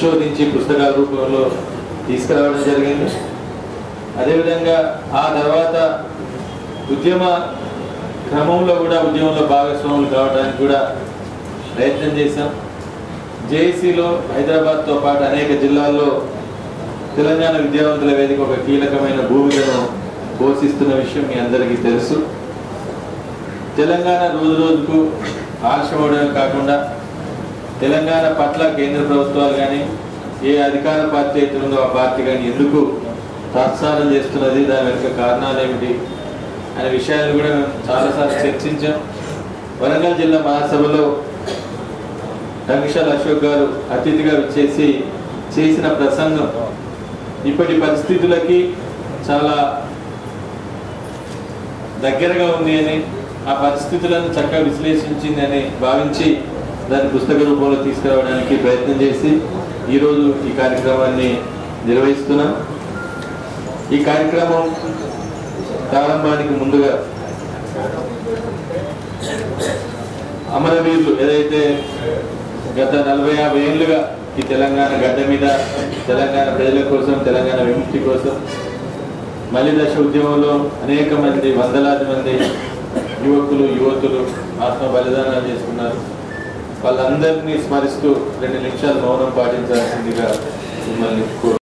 శోధించి పుస్తకాల రూపంలో తీసుకురావడం జరిగింది అదేవిధంగా ఆ తర్వాత ఉద్యమ క్రమంలో కూడా ఉద్యమంలో భాగస్వాములు కావడానికి కూడా ప్రయత్నం చేశాం జేఏసీలో హైదరాబాద్తో పాటు అనేక జిల్లాల్లో తెలంగాణ విద్యావంతుల వేదిక ఒక కీలకమైన భూమికను పోషిస్తున్న విషయం మీ అందరికీ తెలుసు తెలంగాణ రోజు రోజుకు ఆలస్యమవడమే కాకుండా తెలంగాణ పట్ల కేంద్ర ప్రభుత్వాలు కానీ ఏ అధికార పార్టీ అయితే ఉందో ఆ పార్టీ కానీ ఎందుకు తాత్సారం చేస్తున్నది దాని వెనుక కారణాలు ఏమిటి అనే విషయాన్ని కూడా మేము చాలాసార్లు చర్చించాం వరంగల్ జిల్లా మహాసభలో రంగిషాల్ అశోక్ గారు అతిథిగా వచ్చేసి చేసిన ప్రసంగం ఇప్పటి పరిస్థితులకి చాలా దగ్గరగా ఉంది అని ఆ పరిస్థితులను చక్కగా విశ్లేషించింది అని భావించి దాన్ని పుస్తక రూపంలో తీసుకురావడానికి ప్రయత్నం చేసి ఈరోజు ఈ కార్యక్రమాన్ని నిర్వహిస్తున్నాం ఈ కార్యక్రమం ప్రారంభానికి ముందుగా అమరవీరులు ఏదైతే గత నలభై యాభై ఏళ్ళుగా ఈ తెలంగాణ గడ్డ మీద తెలంగాణ ప్రజల కోసం తెలంగాణ విముక్తి కోసం మళ్ళీ దశ ఉద్యమంలో అనేక మంది వందలాది మంది యువకులు యువతులు ఆత్మ బలిదానాలు చేసుకున్నారు వాళ్ళందరినీ స్మరిస్తూ రెండు నిమిషాలు మౌనం పాటించాల్సిందిగా మిమ్మల్ని కోరు